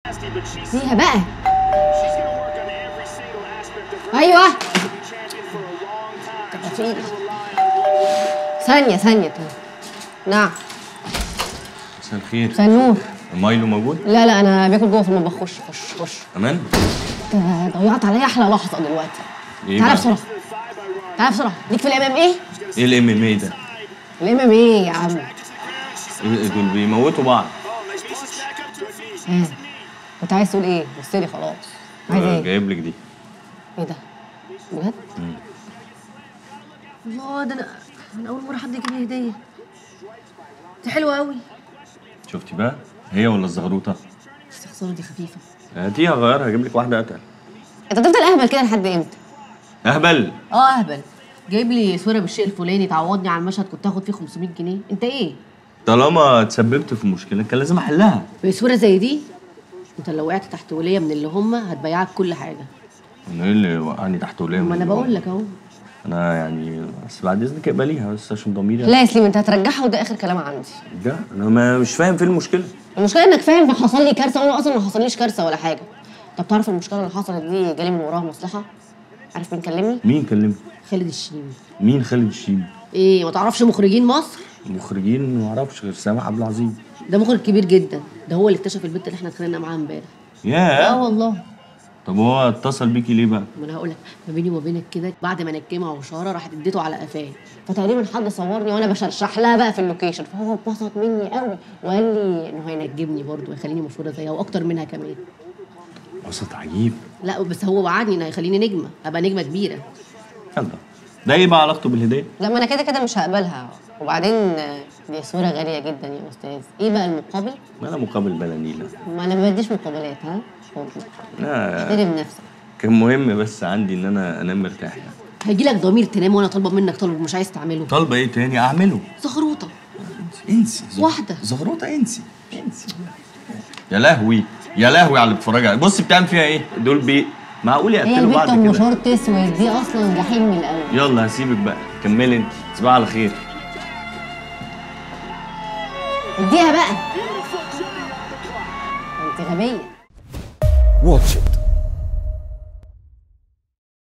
فيها بقى ايوه طب في إيه؟ ثانية ثانية طيب. نعم مساء الخير مساء النور مايلو موجود لا لا انا باكل جوه في المطبخ خش خش خش امان انت ضيعت عليا احلى لحظة دلوقتي ايه تعالى بقى؟ بسرعة تعالى بسرعة ليك في الامام ايه؟ ايه الام ام اي ده الامام ايه يا عم؟ إيه دول بيموتوا بعض ها كنت عايز تقول ايه؟ بص لي خلاص عايز آه، ايه؟ جايب لك دي ايه ده؟ بجد؟ الله ده انا انا اول مرة حد يجيب لي هدية دي حلوة قوي شفتي بقى هي ولا الزغروطه بس خسارة دي خفيفة هاتيها غيرها هجيب لك واحده اتقل انت بتفضل اهبل كده لحد امتى؟ اهبل اه اهبل جايب لي صورة بالشيء الفلاني تعوضني على المشهد كنت هاخد فيه 500 جنيه انت ايه؟ طالما تسببت في مشكله كان لازم احلها بصورة زي دي انت لو وقعت تحت ولية من اللي هم هتبيعك كل حاجة انا ايه اللي وقعني تحت وليه ما انا بقول لك اهو انا يعني بس بعد اذنك اقبليها بس عشان ضميري لا يا سليم انت هترجعها وده اخر كلام عندي ده انا ما مش فاهم فين المشكله المشكله انك فاهم حصل لي كارثه وانا اصلا ما حصليش كارثه ولا حاجه طب تعرف المشكله اللي حصلت دي جالي من وراها مصلحه عارف مين كلمني مين كلمني خالد الشيمي مين خالد الشيبي ايه ما تعرفش مخرجين مصر مخرجين ما اعرفش غير سامح عبد العظيم ده مخرج كبير جدا ده هو اللي اكتشف البنت اللي احنا اتخانقنا معاها امبارح اه ياه والله طب هو اتصل بيكي ليه بقى ما انا هقول لك ما بيني وما بينك كده بعد ما نكمها وشاره راحت اديته على قفاه فتقريبا حد صورني وانا بشرشح لها بقى في اللوكيشن فهو اتبسط مني قوي وقال لي انه هينجمني برضه ويخليني مشهوره زيها واكتر منها كمان وسط عجيب لا بس هو وعدني انه هيخليني نجمه ابقى نجمه كبيره يلا ده ايه بقى علاقته بالهديه لا ما انا كده كده مش هقبلها وبعدين آه، دي صوره غاليه جدا يا استاذ ايه بقى المقابل ما انا مقابل بلانيلا ما انا ما بديش مقابلات ها خد لا احترم نفسك كان مهم بس عندي ان انا انام مرتاح يعني هيجي لك ضمير تنام وانا طالبه منك طلب مش عايز تعمله طالبه ايه تاني اعمله زخروطه انسي زغ- واحدة. زغروطه انسي انسي يا لهوي يا لهوي على اللي بتتفرج عليه بص بتعمل فيها ايه دول بي معقول هي يقتلوا البت بعض ام كده شورت اسود دي اصلا جحيم من الاول يلا هسيبك بقى كملي انت تصبحي على خير اديها بقى انت غبيه واتش ات